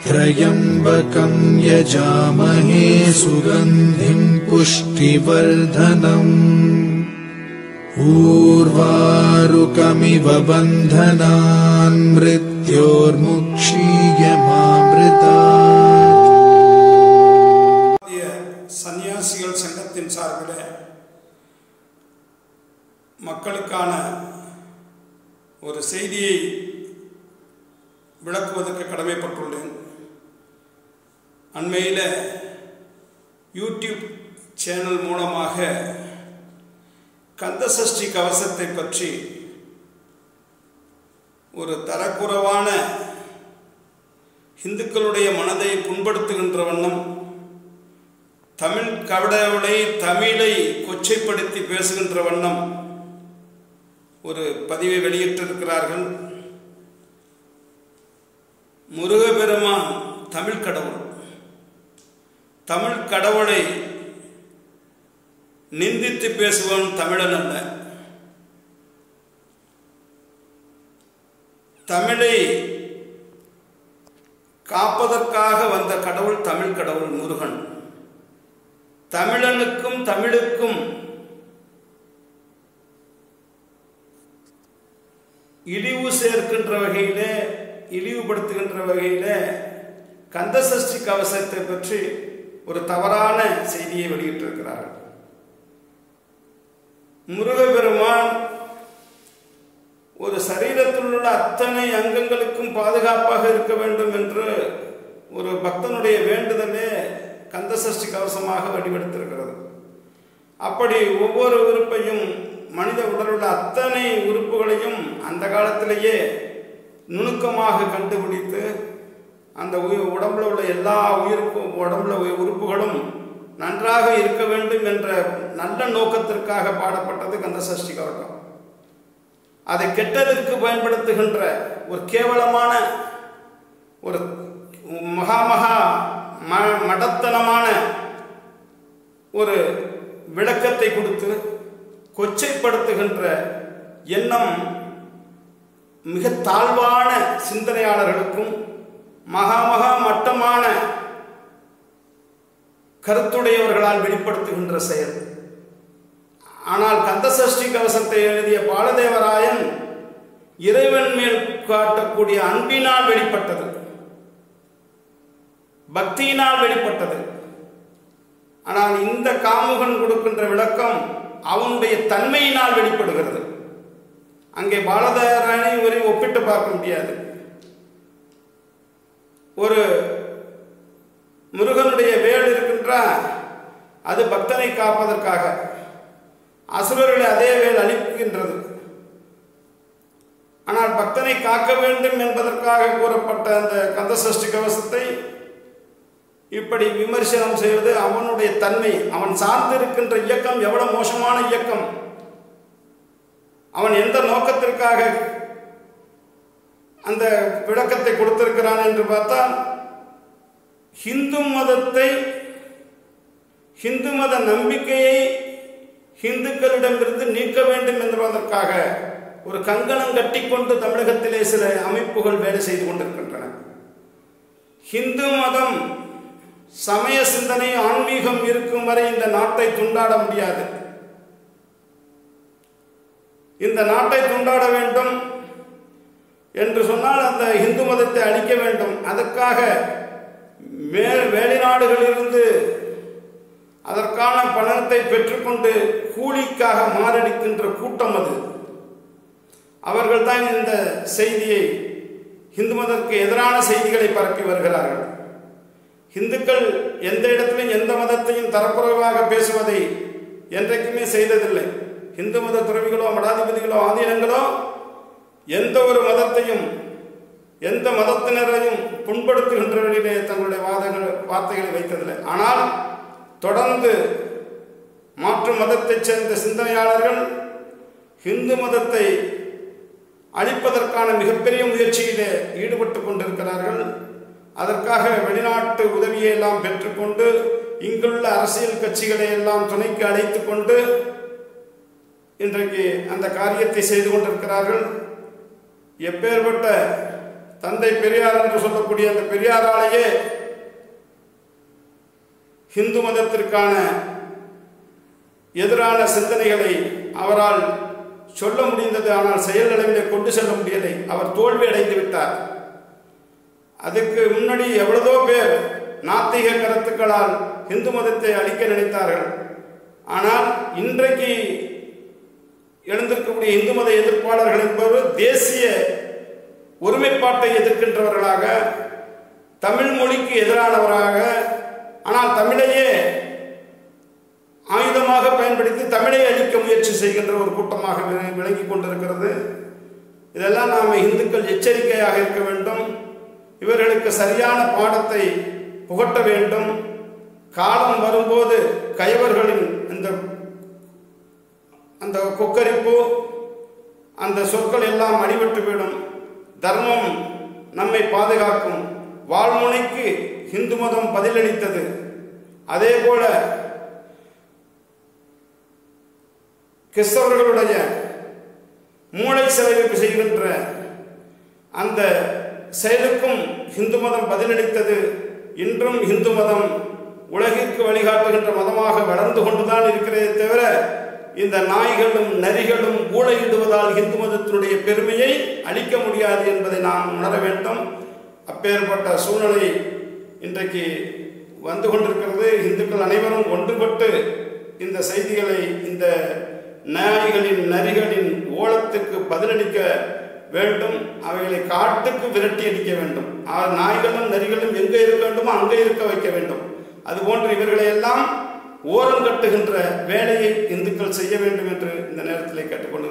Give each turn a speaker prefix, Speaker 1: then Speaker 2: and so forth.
Speaker 1: त्र्यम्बकम् यजामहे सुगन्धिम् पुष्टिवर्धनम् ऊर्वारुकमिव बन्धनान् मृत्योर्मुक्षीयमामृतात्
Speaker 2: இந்திய சன்னியாசிகள் சங்கத்தின் சார்பில் மக்களுக்கான ஒரு செய்தியை விளக்குவதற்கு கடமைப்பட்டுள்ளேன் அண்மையில் யூடியூப் சேனல் மூலமாக கந்தசஷ்டி கவசத்தை பற்றி ஒரு தரக்குறைவான இந்துக்களுடைய மனதை புண்படுத்துகின்ற வண்ணம் தமிழ் கடவுளை தமிழை கொச்சைப்படுத்தி பேசுகின்ற வண்ணம் ஒரு பதிவை வெளியிட்டிருக்கிறார்கள் முருகபெருமான் தமிழ் கடவுள் தமிழ் கடவுளை நிந்தித்து பேசுவன் தமிழன் அல்ல தமிழை காப்பதற்காக வந்த கடவுள் தமிழ் கடவுள் முருகன் தமிழனுக்கும் தமிழுக்கும் இழிவு சேர்க்கின்ற வகையிலே இழிவுபடுத்துகின்ற வகையிலே கந்தசஷ்டி கவசத்தை பற்றி ஒரு தவறான செய்தியை வெளியிட்டிருக்கிறார்கள் முருகப்பெருமான் ஒரு சரீரத்தில் உள்ள அத்தனை அங்கங்களுக்கும் பாதுகாப்பாக இருக்க வேண்டும் என்று ஒரு பக்தனுடைய வேண்டுதலே கந்தசஷ்டி கவசமாக வடிவெடுத்திருக்கிறது அப்படி ஒவ்வொரு உறுப்பையும் மனித உடலுள்ள அத்தனை உறுப்புகளையும் அந்த காலத்திலேயே நுணுக்கமாக கண்டுபிடித்து அந்த உயிர் உடம்புல உள்ள எல்லா உயிருக்கும் உடம்புல உள்ள உறுப்புகளும் நன்றாக இருக்க வேண்டும் என்ற நல்ல நோக்கத்திற்காக பாடப்பட்டது கந்தசஷ்டி கவசம் அதை கெட்டதற்கு பயன்படுத்துகின்ற ஒரு கேவலமான ஒரு மகா மகா ம மடத்தனமான ஒரு விளக்கத்தை கொடுத்து கொச்சைப்படுத்துகின்ற எண்ணம் மிக தாழ்வான சிந்தனையாளர்களுக்கும் மகா மகா மட்டமான கருத்துடையவர்களால் வெளிப்படுத்துகின்ற செயல் ஆனால் கந்தசஷ்டி கவசத்தை எழுதிய பாலதேவராயன் இறைவன் மேல் காட்டக்கூடிய அன்பினால் வெளிப்பட்டது பக்தியினால் வெளிப்பட்டது ஆனால் இந்த காமுகன் கொடுக்கின்ற விளக்கம் அவனுடைய தன்மையினால் வெளிப்படுகிறது அங்கே பாலதேவராயனை ஒரு ஒப்பிட்டு பார்க்க முடியாது ஒரு முருகனுடைய வேல் இருக்கின்ற அது பக்தனை காப்பதற்காக அசுரர்களை அதே வேல் அழிக்கின்றது ஆனால் பக்தனை காக்க வேண்டும் என்பதற்காக கூறப்பட்ட அந்த கந்தசஷ்டி கவசத்தை இப்படி விமர்சனம் செய்வது அவனுடைய தன்மை அவன் சார்ந்து இருக்கின்ற இயக்கம் எவ்வளவு மோசமான இயக்கம் அவன் எந்த நோக்கத்திற்காக அந்த விளக்கத்தை கொடுத்திருக்கிறான் என்று பார்த்தால் ஹிந்து மதத்தை ஹிந்து மத நம்பிக்கையை ஹிந்துக்களிடமிருந்து நீக்க வேண்டும் என்பதற்காக ஒரு கங்கணம் கட்டிக்கொண்டு தமிழகத்திலே சில அமைப்புகள் வேலை செய்து கொண்டிருக்கின்றன ஹிந்து மதம் சமய சிந்தனை ஆன்மீகம் இருக்கும் வரை இந்த நாட்டை துண்டாட முடியாது இந்த நாட்டை துண்டாட வேண்டும் என்று சொன்னால் அந்த இந்து மதத்தை அழிக்க வேண்டும் அதற்காக மே வெளிநாடுகளிலிருந்து அதற்கான பணத்தை பெற்றுக்கொண்டு கூலிக்காக மாரடிக்கின்ற கூட்டம் அது அவர்கள் தான் இந்த செய்தியை இந்து மதத்துக்கு எதிரான செய்திகளை பரப்பி வருகிறார்கள் இந்துக்கள் எந்த இடத்திலும் எந்த மதத்தையும் தரக்குறைவாக பேசுவதை என்றைக்குமே செய்ததில்லை இந்து மத துறவிகளோ மடாதிபதிகளோ ஆதீனங்களோ எந்த ஒரு மதத்தையும் எந்த மதத்தினரையும் புண்படுத்துகின்றவர்களிலே தங்களுடைய வாதங்கள் வார்த்தைகளை வைத்ததில்லை ஆனால் தொடர்ந்து மாற்று மதத்தைச் சேர்ந்த சிந்தனையாளர்கள் இந்து மதத்தை அழிப்பதற்கான மிகப்பெரிய முயற்சியிலே ஈடுபட்டு கொண்டிருக்கிறார்கள் அதற்காக வெளிநாட்டு உதவியை எல்லாம் பெற்றுக்கொண்டு இங்குள்ள அரசியல் கட்சிகளை எல்லாம் துணைக்கு அழைத்து கொண்டு இன்றைக்கு அந்த காரியத்தை செய்து கொண்டிருக்கிறார்கள் எப்பேற்பட்ட தந்தை பெரியார் என்று சொல்லக்கூடிய அந்த பெரியாராலேயே ஹிந்து மதத்திற்கான எதிரான சிந்தனைகளை அவரால் சொல்ல முடிந்தது ஆனால் செயல் அளவிலே கொண்டு செல்ல முடியலை அவர் தோல்வி அடைந்து விட்டார் அதுக்கு முன்னாடி எவ்வளவோ பேர் நாத்திக கருத்துக்களால் இந்து மதத்தை அழிக்க நினைத்தார்கள் ஆனால் இன்றைக்கு எழுந்திருக்கக்கூடிய இந்து மத எதிர்ப்பாளர்கள் என்பவர் தேசிய ஒருமைப்பாட்டை எதிர்க்கின்றவர்களாக தமிழ் மொழிக்கு எதிரானவராக ஆனால் தமிழையே ஆயுதமாக பயன்படுத்தி தமிழை அழிக்க முயற்சி செய்கின்ற ஒரு கூட்டமாக வி- விளங்கிக் கொண்டிருக்கிறது இதெல்லாம் நாம் இந்துக்கள் எச்சரிக்கையாக இருக்க வேண்டும் இவர்களுக்கு சரியான பாடத்தை புகட்ட வேண்டும் காலம் வரும்போது கயவர்களின் இந்த அந்த கொக்கரிப்பு அந்த சொற்கள் எல்லாம் அடிபட்டுவிடும் தர்மம் நம்மை பாதுகாக்கும் வாழ்முனைக்கு இந்து மதம் பதிலளித்தது அதே போல கிறிஸ்தவர்களுடைய மூளை செலவு செய்கின்ற அந்த செயலுக்கும் இந்து மதம் பதிலளித்தது இன்றும் இந்து மதம் உலகிற்கு வழிகாட்டுகின்ற மதமாக வளர்ந்து கொண்டுதான் இருக்கிறதே தவிர இந்த நாய்களும் நரிகளும் ஊழையிடுவதால் இந்து மதத்தினுடைய பெருமையை அளிக்க முடியாது என்பதை நாம் உணர வேண்டும் அப்பேற்பட்ட சூழ்நிலை இன்றைக்கு வந்து கொண்டிருக்கிறது இந்துக்கள் அனைவரும் ஒன்றுபட்டு இந்த செய்திகளை இந்த நாய்களின் நரிகளின் ஓலத்துக்கு பதிலளிக்க வேண்டும் அவைகளை காட்டுக்கு விரட்டி அடிக்க வேண்டும் ஆக நாய்களும் நரிகளும் எங்கே இருக்க வேண்டுமோ அங்கே இருக்க வைக்க வேண்டும் அதுபோன்று இவர்களை எல்லாம் ஓரம் கட்டுகின்ற வேலையை இந்துக்கள் செய்ய வேண்டும் என்று இந்த நேரத்தில் கேட்டுக்கொண்டு